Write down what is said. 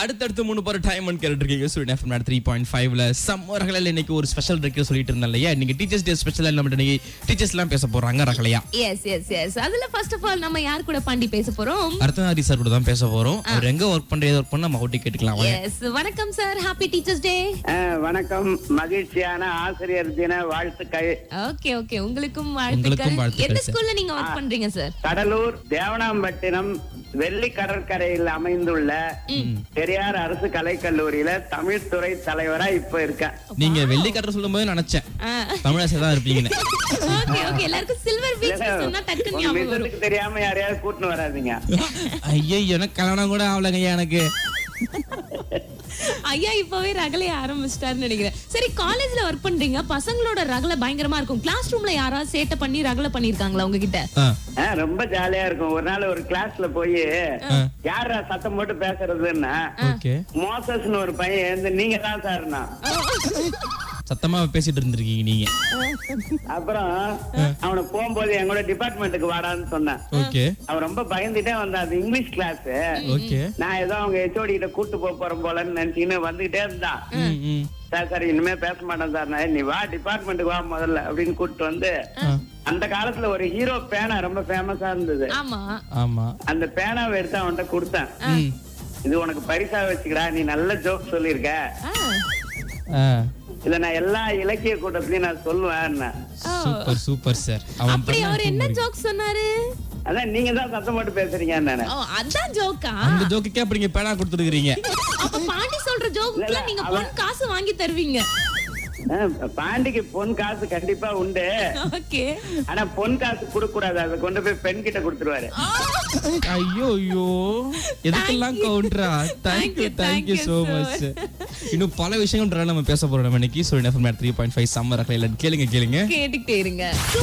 அடுத்தடுத்து மூணு பேர் டைம் ஒன் கேட்டு இருக்கீங்க ஸ்டூடெண்ட் எஃப்எம் த்ரீ பாயிண்ட் ஃபைவ்ல சம்மர்கள இன்னைக்கு ஒரு ஸ்பெஷல் இருக்கு சொல்லிட்டு இருந்தேன் இல்லையா இன்னைக்கு டீச்சர்ஸ் டே ஸ்பெஷல் நம்ம இன்னைக்கு டீச்சர்ஸ் எல்லாம் பேச போறாங்க ரகலையா எஸ் எஸ் எஸ் அதுல ஃபர்ஸ்ட் ஆஃப் ஆல் நம்ம யார் கூட பாண்டி பேச போறோம் அர்த்தநாரி சார் கூட தான் பேச போறோம் அவர் எங்க ஒர்க் பண்றது ஒர்க் பண்ண நம்ம ஓட்டி கேட்டுக்கலாம் வாங்க. எஸ் வணக்கம் sir happy teachers day ah, வணக்கம் மகிழ்ச்சியான ஆசிரியர் தின வாழ்த்துக்கள் ஓகே ஓகே உங்களுக்கும் உங்களுக்கும் வாழ்த்துக்கள் வாழ்த்துக்கள் எந்த sir. ஸ்கூல்ல நீங்க ஒர்க் பண்றீங்க சார் கடலூர் தேவனாம்பட்டினம் வெள்ளி கடற்கரையில் அமைந்துள்ள பெரியார் அரசு கலைக்கல்லூரியில தமிழ் துறை தலைவரா இப்ப இருக்கேன் நீங்க வெள்ளிக்காரர் சொல்லும் போது நினைச்சேன் தமிழாசிரியர் தான் இருப்பீங்கன்னு ஓகே ஓகே எல்லாருக்கும் சில்வர் பீச் சொன்னா டக்குன்னு உங்க ஞாபகம் வரும் மிஸ்ஸுக்கு தெரியாம யாரையாவது கூட்டின்னு வராதீங்க ஐயோ எனக்கு கல்யாணம் கூட ஆகலங்க எனக்கு ஐயா இப்பவே ரகலைய ஆரம்பிச்சிட்டாருன்னு நினைக்கிறேன் சரி காலேஜ்ல ஒர்க் பண்றீங்க பசங்களோட ரகலை பயங்கரமா இருக்கும் கிளாஸ் ரூம்ல யாராவது சேட்டை பண்ணி ரகலை பண்ணிருக்காங்களா உங்ககிட்ட ஆ, ஆ, ரொம்ப ஜாலியா இருக்கும் ஒரு நாள் ஒரு கிளாஸ்ல போய் யாரா சத்தம் போட்டு பேசுறதுன்னா ஓகே மோசஸ்னு ஒரு பையன் எழுந்து நீங்க தான் சார்னா சத்தமா பேசிட்டு இருந்திருக்கீங்க நீங்க அப்புறம் அவனை போகும்போது எங்களோட டிபார்ட்மெண்ட்டுக்கு வாடான்னு சொன்னேன் ஓகே அவன் ரொம்ப பயந்துட்டே வந்தான் அது இங்கிலீஷ் கிளாஸ் ஓகே நான் ஏதோ அவங்க ஹெச்ஓடி கிட்ட கூட்டு போக போறேன் போலன்னு நினைச்சுக்கின்னு வந்துகிட்டே இருந்தான் ம், ம். சார் சார் இனிமே பேச மாட்டேன் சார் நான் நீ வா டிபார்ட்மெண்ட்டுக்கு வா முதல்ல அப்படின்னு கூட்டிட்டு வந்து அந்த காலத்துல ஒரு ஹீரோ பேனா ரொம்ப ஃபேமஸா இருந்தது ஆமா ஆமா அந்த பேனாவை எடுத்து அவன்கிட்ட கொடுத்தேன் ம். இது உனக்கு பரிசா வச்சுக்கடா நீ நல்ல ஜோக் சொல்லியிருக்க ஆ, இத நான் எல்லா இலக்கிய கூட்டத்திலயும் நான் சொல்லுவேன் சூப்பர் சூப்பர் சார் அவன் அப்படி அவர் என்ன ஜோக் சொன்னாரு அதான் நீங்க தான் சத்தம் போட்டு பேசுறீங்க நானு ஓ அதான் ஜோக்கா அந்த ஜோக்குக்கே அப்படி நீங்க பேனா கொடுத்துருக்கீங்க அப்ப பாண்டி சொல்ற ஜோக்குல நீங்க பொன் காசு வாங்கி தருவீங்க ஆ, பாண்டிக்கு பொன் காசு கண்டிப்பா உண்டு ஓகே ஆனா பொன் காசு கொடுக்க கூடாது அதை கொண்டு போய் பெண் கிட்ட கொடுத்துருவாரு ஐயோ ஐயோ எதுக்கெல்லாம் கவுண்டரா தேங்க்யூ தேங்க்யூ சோ மச் இன்னும் பல விஷயங்கள் நம்ம பேச போறோம் நம்ம இன்னைக்கு so FM three point five summer கேளுங்க கேளுங்க கேட்டுக்கிட்டே இருங்க